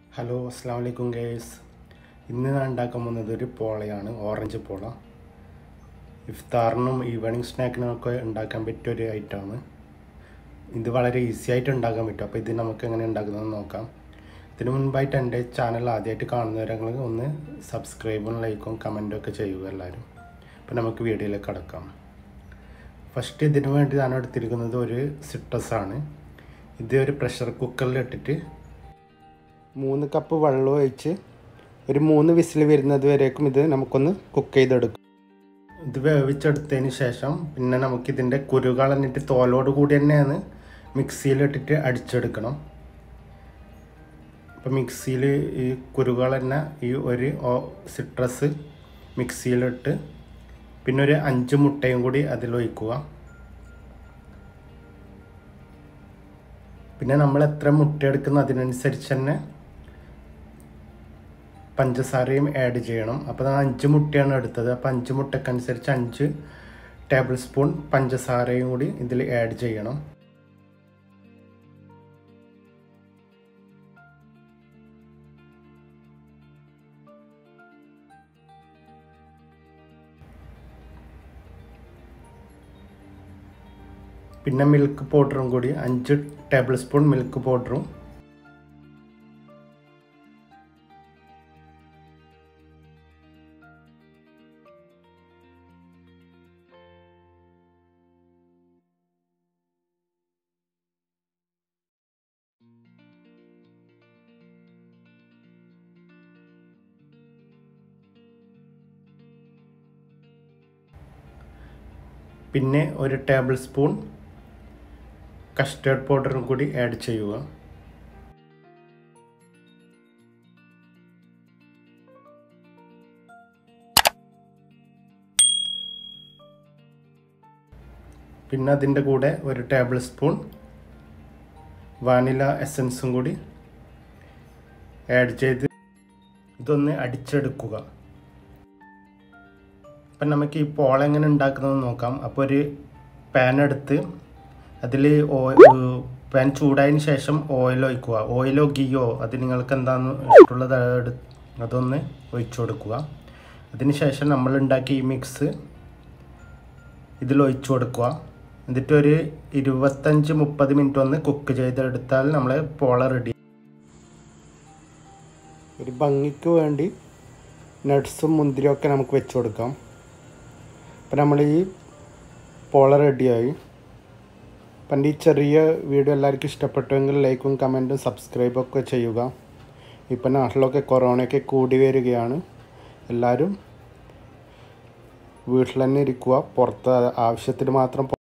hello അസ്സാം വലൈക്കും guys ഇന്ന് ഞാൻ ഉണ്ടാക്കാൻ പോകുന്നത് ഒരു പോളയാണ് ഓറഞ്ച് പോള ഇഫ്താറിനും ഈവനിങ് സ്നാക്കിനും ഒക്കെ ഉണ്ടാക്കാൻ പറ്റിയ ഒരു ഐറ്റമാണ് ഇത് വളരെ ഈസി ആയിട്ട് ഉണ്ടാക്കാൻ പറ്റും അപ്പോൾ ഇത് നമുക്ക് എങ്ങനെ ഉണ്ടാക്കുന്നതെന്ന് നോക്കാം ഇതിനു മുൻപായിട്ട് എൻ്റെ ചാനൽ ആദ്യമായിട്ട് കാണുന്നവരെങ്കിൽ ഒന്ന് സബ്സ്ക്രൈബും ലൈക്കും കമൻറ്റും ഒക്കെ ചെയ്യുക എല്ലാവരും അപ്പോൾ നമുക്ക് വീഡിയോയിലേക്ക് കടക്കാം ഫസ്റ്റ് ഇതിനു വേണ്ടി ഞാൻ എടുത്തിരിക്കുന്നത് ഒരു സിട്രസ് ആണ് ഇത് ഒരു പ്രഷർ കുക്കറിൽ ഇട്ടിട്ട് മൂന്ന് കപ്പ് വെള്ളം ഒഴിച്ച് ഒരു മൂന്ന് വിസിൽ വരുന്നത് വരേക്കും ഇത് നമുക്കൊന്ന് കുക്ക് ചെയ്തെടുക്കും ഇത് വേവിച്ചെടുത്തതിന് ശേഷം പിന്നെ നമുക്കിതിൻ്റെ കുരു കളഞ്ഞിട്ട് തോലോട് കൂടി തന്നെയാണ് മിക്സിയിലിട്ടിട്ട് അടിച്ചെടുക്കണം അപ്പോൾ മിക്സിയിൽ ഈ കുരുകൾ തന്നെ ഈ ഒരു സിട്രസ് മിക്സിയിലിട്ട് പിന്നെ ഒരു അഞ്ച് മുട്ടയും കൂടി അതിലൊഴിക്കുക പിന്നെ നമ്മൾ എത്ര മുട്ട എടുക്കുന്ന അതിനനുസരിച്ച് തന്നെ പഞ്ചസാരയും ആഡ് ചെയ്യണം അപ്പോൾ ഞാൻ അഞ്ച് മുട്ടയാണ് എടുത്തത് അപ്പോൾ അഞ്ച് മുട്ടക്കനുസരിച്ച് അഞ്ച് ടേബിൾ സ്പൂൺ പഞ്ചസാരയും കൂടി ഇതിൽ ആഡ് ചെയ്യണം പിന്നെ മിൽക്ക് പൗഡറും കൂടി അഞ്ച് ടേബിൾ സ്പൂൺ മിൽക്ക് പൗഡറും പിന്നെ ഒരു ടേബിൾ സ്പൂൺ കസ്റ്റേർഡ് പൗഡറും കൂടി ആഡ് ചെയ്യുക പിന്നെ അതിൻ്റെ കൂടെ ഒരു ടേബിൾ സ്പൂൺ വാനില എസൻസും കൂടി ആഡ് ചെയ്ത് ഇതൊന്ന് അടിച്ചെടുക്കുക അപ്പം നമുക്ക് ഈ പോള എങ്ങനെ ഉണ്ടാക്കുന്നതെന്ന് നോക്കാം അപ്പോൾ ഒരു പാൻ എടുത്ത് അതിൽ പാൻ ചൂടായതിന് ശേഷം ഓയിൽ ഒഴിക്കുക ഓയിലോ ഗീയോ അത് നിങ്ങൾക്ക് എന്താണെന്ന് ഇഷ്ടമുള്ളത് അതൊന്ന് ഒഴിച്ചു കൊടുക്കുക അതിന് ശേഷം നമ്മൾ ഉണ്ടാക്കിയ ഈ മിക്സ് ഇതിൽ ഒഴിച്ചു കൊടുക്കുക എന്നിട്ട് ഒരു ഇരുപത്തഞ്ച് മുപ്പത് മിനിറ്റ് ഒന്ന് കുക്ക് ചെയ്തെടുത്താൽ നമ്മൾ പോള റെഡി ഒരു ഭംഗിക്ക് വേണ്ടി നട്ട്സും മുന്തിരിയും ഒക്കെ നമുക്ക് വെച്ച് കൊടുക്കാം അപ്പം നമ്മൾ ഈ പോള റെഡിയായി അപ്പം ഈ ചെറിയ വീഡിയോ എല്ലാവർക്കും ഇഷ്ടപ്പെട്ടുവെങ്കിൽ ലൈക്കും കമൻറ്റും സബ്സ്ക്രൈബും ഒക്കെ ചെയ്യുക ഇപ്പം നാട്ടിലൊക്കെ കൊറോണയൊക്കെ കൂടി വരികയാണ് എല്ലാവരും വീട്ടിൽ തന്നെ ഇരിക്കുക പുറത്ത് ആവശ്യത്തിന് മാത്രം